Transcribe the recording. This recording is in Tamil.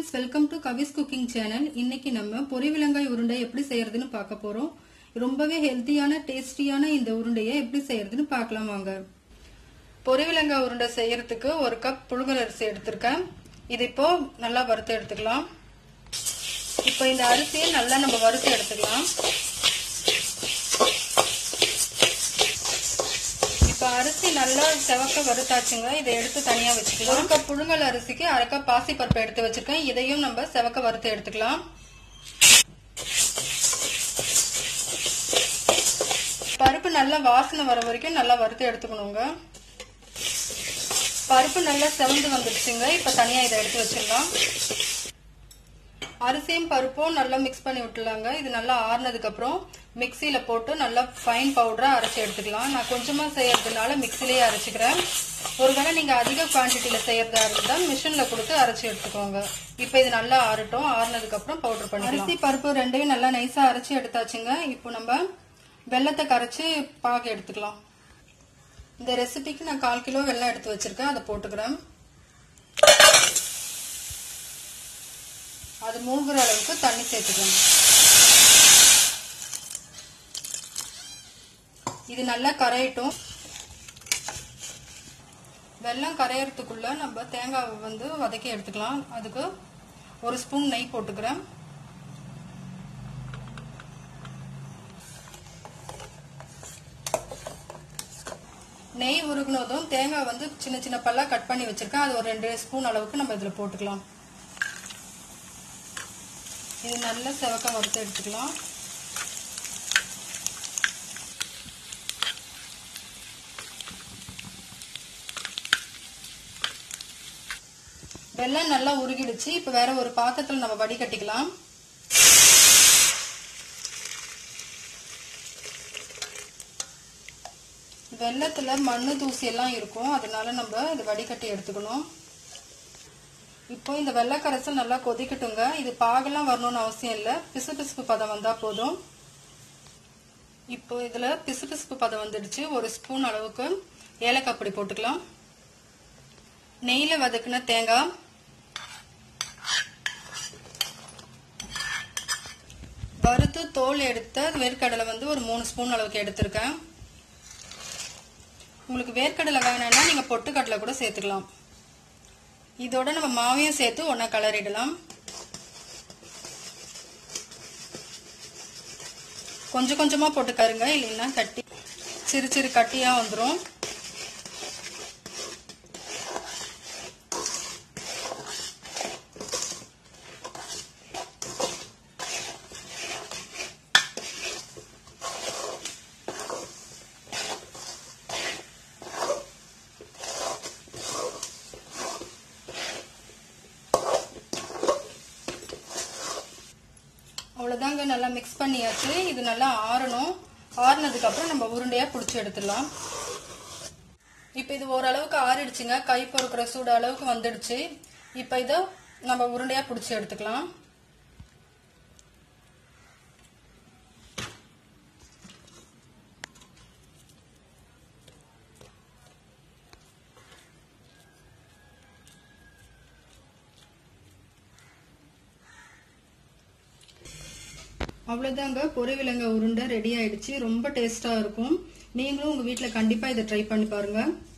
friends welcome to Kavis cooking channel இன்னைக்கு நம்ம பொரி விலங்காய் உருண்டை எப்படி செய்யறதுன்னு பார்க்க போறோம் ரொம்பவே ஹெல்த்தியான டேஸ்டியான இந்த உருண்டையை எப்படி செய்யறதுன்னு பார்க்கலாம் வாங்க பொரி விலங்காய் உருண்டை செய்யறதுக்கு ஒரு கப் புழுங்கல் அரிசி எடுத்திருக்கேன் இது இப்போ நல்லா வறுத்து எடுத்துக்கலாம் இப்போ இந்த அரிசியை நல்லா நம்ம வறுத்து எடுத்துக்கலாம் இப்போ அரிசி நல்லா செவக்க வறுத்தாச்சுங்க இதை எடுத்து தனியா வச்சுக்கலாம் ஒரு கப் புழுங்கல் அரிசிக்கு அரை கப் பாசி பருப்பு எடுத்து வச்சிருக்கேன் இதையும் நம்ம செவக்க வறுத்து எடுத்துக்கலாம் பருப்பு நல்லா வாசனை வர வரைக்கும் நல்லா வறுத்து எடுத்துக்கணுங்க பருப்பு நல்லா செவந்து வந்துடுச்சுங்க இப்ப தனியா இதை எடுத்து வச்சிடலாம் அரிசியும் பருப்பும் நல்லா மிக்ஸ் பண்ணி விட்டுலாங்க இது நல்லா ஆறுனதுக்கு அப்புறம் மிக்சியில போட்டு நல்லா ஃபைன் பவுடரா அரைச்சி எடுத்துக்கலாம் நான் கொஞ்சமா செய்யறதுனால மிக்சிலேயே அரைச்சிக்கிறேன் ஒருவேளை நீங்க அதிக குவான்டிட்டியில செய்யறதா இருந்தா மிஷின்ல கொடுத்து அரைச்சி எடுத்துக்கோங்க இப்போ இது நல்லா ஆறட்டும் ஆறுனதுக்கு அப்புறம் பவுடர் பண்ணி அரிசி பருப்பு ரெண்டையும் நல்லா நைஸா அரைச்சி எடுத்தாச்சுங்க இப்போ நம்ம வெள்ளத்தை கரைச்சி பாகு எடுத்துக்கலாம் இந்த ரெசிபிக்கு நான் கால் கிலோ வெள்ளம் எடுத்து வச்சிருக்கேன் அதை போட்டுக்கிறேன் அது மூழ்கிற அளவுக்கு தண்ணி சேர்த்துக்கணும் இது நல்லா கரையட்டும் வெள்ளம் கரையறதுக்குள்ள நம்ம தேங்காவை வந்து வதக்கி எடுத்துக்கலாம் அதுக்கு ஒரு ஸ்பூன் நெய் போட்டுக்கிறேன் நெய் உருகுனதும் தேங்காய் வந்து சின்ன சின்ன பல்லா கட் பண்ணி வச்சிருக்கேன் அது ஒரு ரெண்டு ஸ்பூன் அளவுக்கு நம்ம இதில் போட்டுக்கலாம் இது நல்லா செவக்க வறுத்து எடுத்துக்கலாம் வெள்ளம் நல்லா உருகிடுச்சு இப்ப வேற ஒரு பாத்திரத்துல நம்ம வடிகட்டிக்கலாம் வெள்ளத்துல மண்ணு தூசி எல்லாம் இருக்கும் அதனால நம்ம இது வடிகட்டி எடுத்துக்கணும் இப்போ இந்த வெள்ளைக்கரைசல் நல்லா கொதிக்கட்டுங்க இது பாகெல்லாம் வரணும்னு அவசியம் இல்லை பிசு பிசுப்பு பதம் வந்தா போதும் இப்போ இதுல பிசு பிசுப்பு பதம் வந்துடுச்சு ஒரு ஸ்பூன் அளவுக்கு ஏலக்காய் பொடி போட்டுக்கலாம் நெய்ல வதக்குன தேங்காய் வறுத்து தோல் எடுத்த வேர்க்கடலை வந்து ஒரு மூணு ஸ்பூன் அளவுக்கு எடுத்திருக்கேன் உங்களுக்கு வேர்க்கடலை வேணும்னா நீங்க பொட்டுக்கடலை கூட சேர்த்துக்கலாம் இதோட நம்ம மாவையும் சேர்த்து ஒன்னா கலரிடலாம் கொஞ்சம் கொஞ்சமா போட்டுக்காருங்க இல்லைன்னா கட்டி சிறு சிறு கட்டியா வந்துடும் அவ்வளோதாங்க நல்லா மிக்ஸ் பண்ணியாச்சு இது நல்லா ஆறணும் ஆறுனதுக்கு அப்புறம் நம்ம உருண்டையா பிடிச்சி எடுத்துடலாம் இப்போ இது ஓரளவுக்கு ஆறிடுச்சுங்க கை பொறுக்கிற சூடு அளவுக்கு வந்துடுச்சு இப்போ இதை நம்ம உருண்டையா பிடிச்சி எடுத்துக்கலாம் அவ்வளோதாங்க பொரி விலங்க உருண்டை ரெடி ஆயிடுச்சு ரொம்ப டேஸ்டா இருக்கும் நீங்களும் உங்க வீட்டில் கண்டிப்பா இதை ட்ரை பண்ணி பாருங்க